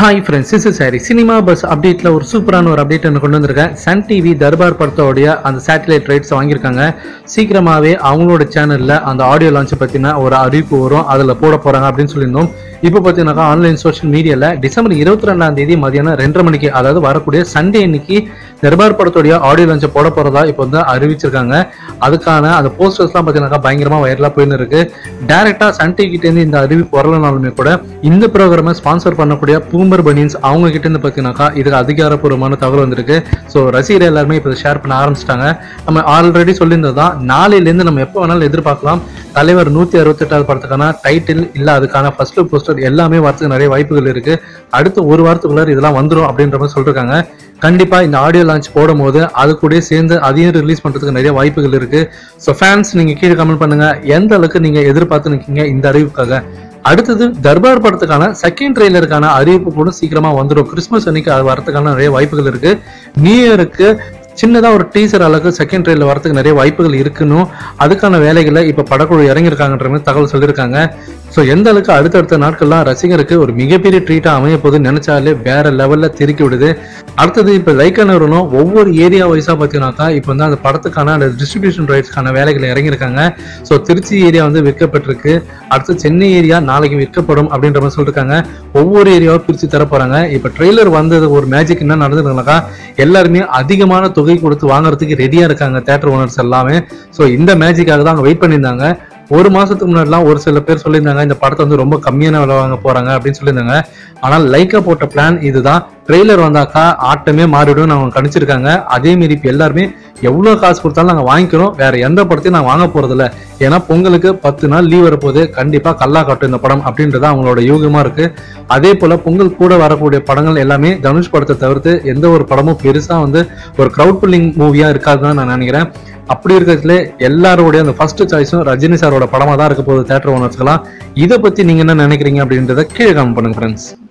hi friends is sorry cinema buzz அப்டேட்டில் ஒரு சூப்பரான ஒரு அப்டேட் ஒன்று கொண்டு வந்திருக்கேன் சன் டிவி தர்பார் படத்தோடைய அந்த சேட்டலைட் ரைட்ஸ் வாங்கியிருக்காங்க சீக்கிரமாகவே அவங்களோட சேனலில் அந்த ஆடியோ லான்ச்சை பற்றின ஒரு அறிவிப்பு வரும் அதில் போட போகிறாங்க அப்படின்னு சொல்லியிருந்தோம் இப்போ பார்த்தீங்கன்னாக்கா ஆன்லைன் சோஷியல் மீடியாவில் டிசம்பர் இருபத்தி ரெண்டாம் தேதி மதியானம் ரெண்டரை மணிக்கு அதாவது வரக்கூடிய சண்டே இன்னைக்கு தர்பார் படத்தோடைய ஆடியோ லான்ச்சை போட போகிறதா இப்போ வந்து அறிவிச்சிருக்காங்க அதுக்கான அந்த போஸ்டர்ஸ்லாம் பார்த்தீங்கன்னாக்கா பயங்கரமாக வைரலாக போயின்னு இருக்கு டேரெக்டாக சன் டிவி கிட்டேருந்து இந்த அறிவிப்பு வரலனாலுமே கூட இந்த ப்ரோக்ராமை ஸ்பான்சர் பண்ணக்கூடிய பூமர் பனியன்ஸ் அவங்க கிட்ட இருந்து பார்த்தீங்கன்னாக்கா இதுக்கு அதிகாரப்பூர்வமான தகவல் வந்திருக்கு ஸோ ரசிகர் எல்லாருமே இப்போ ஷேர் பண்ண ஆரம்பிச்சிட்டாங்க நம்ம ஆல்ரெடி சொல்லியிருந்தது தான் நாளையிலேருந்து நம்ம எப்போ வேணாலும் எதிர்பார்க்கலாம் தலைவர் நூற்றி அறுபத்தெட்டாவது படத்துக்கான டைட்டில் இல்லை அதுக்கான ஃபர்ஸ்ட் லுக் போஸ்டர் எல்லாமே வரதுக்கு நிறைய வாய்ப்புகள் இருக்கு அடுத்து ஒரு வாரத்துக்குள்ளார இதெல்லாம் வந்துடும் அப்படின்ற மாதிரி சொல்லிருக்காங்க கண்டிப்பா இந்த ஆடியோ லான்ச் போடும் போது அது கூட சேர்ந்து அதையும் ரிலீஸ் பண்றதுக்கு நிறைய வாய்ப்புகள் இருக்கு ஸோ ஃபேன்ஸ் நீங்க கீழே கமெண்ட் பண்ணுங்க எந்த அளவுக்கு நீங்க எதிர்பார்த்து நிற்கீங்க இந்த அறிவிப்புக்காக அடுத்தது தர்பார் படத்துக்கான செகண்ட் ட்ரெய்லருக்கான அறிவிப்பு கூட சீக்கிரமா வந்துடும் கிறிஸ்மஸ் அன்னைக்கு அது வரதுக்கான நிறைய வாய்ப்புகள் இருக்கு நியூ இயருக்கு சின்னதா ஒரு டீசர் அளவுக்கு செகண்ட் ட்ரெயில வரதுக்கு நிறைய வாய்ப்புகள் இருக்கணும் அதுக்கான வேலைகளை இப்ப படக்குழு இறங்கியிருக்காங்கன்ற மாதிரி தகவல் சொல்லியிருக்காங்க ஸோ எந்த அளவுக்கு அடுத்தடுத்த நாட்கள்லாம் ரசிகருக்கு ஒரு மிகப்பெரிய ட்ரீட்டா அமைய போது நினைச்சாலே வேற லெவல்ல திருக்கி விடுது அடுத்தது இப்ப லைக்கா நிறுவனம் ஒவ்வொரு ஏரியா வைஸா பார்த்தீங்கன்னாக்கா இப்போ வந்து அந்த படத்துக்கான அந்த டிஸ்ட்ரிபியூஷன் ரைட்ஸ்க்கான வேலைகளை இறங்கியிருக்காங்க ஸோ திருச்சி ஏரியா வந்து விற்கப்பட்டிருக்கு அடுத்து சென்னை ஏரியா நாளைக்கு விற்கப்படும் அப்படின்ற மாதிரி சொல்லியிருக்காங்க ஒவ்வொரு ஏரியாவும் பிரித்து தர போறாங்க இப்போ ட்ரெய்லர் வந்தது ஒரு மேஜிக் என்ன நடந்ததுனாக்கா எல்லாருமே அதிகமான தொகை கொடுத்து வாங்குறதுக்கு ரெடியா இருக்காங்க தேட்டர் ஓனர்ஸ் எல்லாமே ஸோ இந்த மேஜிக்காக தான் அவங்க வெயிட் பண்ணியிருந்தாங்க ஒரு மாசத்துக்கு முன்னாடிலாம் ஒரு சில பேர் சொல்லியிருந்தாங்க இந்த படத்தை வந்து ரொம்ப கம்மியான விலை வாங்க போறாங்க அப்படின்னு சொல்லியிருந்தாங்க ஆனால் லைக்கா போட்ட பிளான் இதுதான் ட்ரெய்லர் வந்தாக்கா ஆட்டமே மாறிடும் அவங்க கணிச்சிருக்காங்க அதே மாரி இப்போ எல்லாருமே எவ்வளோ காசு கொடுத்தாலும் நாங்கள் வாங்கிக்கிறோம் வேற எந்த படத்தையும் நாங்கள் வாங்க போறதில்ல ஏன்னா பொங்கலுக்கு பத்து நாள் லீவ் வரப்போகுது கண்டிப்பாக கல்லா காட்டும் இந்த படம் அப்படின்றது அவங்களோட யூகமா இருக்கு அதே போல பொங்கல் கூட வரக்கூடிய படங்கள் எல்லாமே தனுஷ் படத்தை தவிர்த்து எந்த ஒரு படமும் பெருசா வந்து ஒரு க்ரௌட் புல்லிங் மூவியா இருக்காதுன்னு நான் நினைக்கிறேன் அப்படி இருக்கிறதுல எல்லாரோடைய அந்த ஃபர்ஸ்ட் சாய்ஸும் ரஜினி சாரோட படமா தான் இருக்க போகுது தேட்டர் ஓனர்ஸ்க்கெல்லாம் இதை பத்தி நீங்க என்ன நினைக்கிறீங்க அப்படின்றத கீழே கமெண்ட் பண்ணுங்க ஃப்ரெண்ட்ஸ்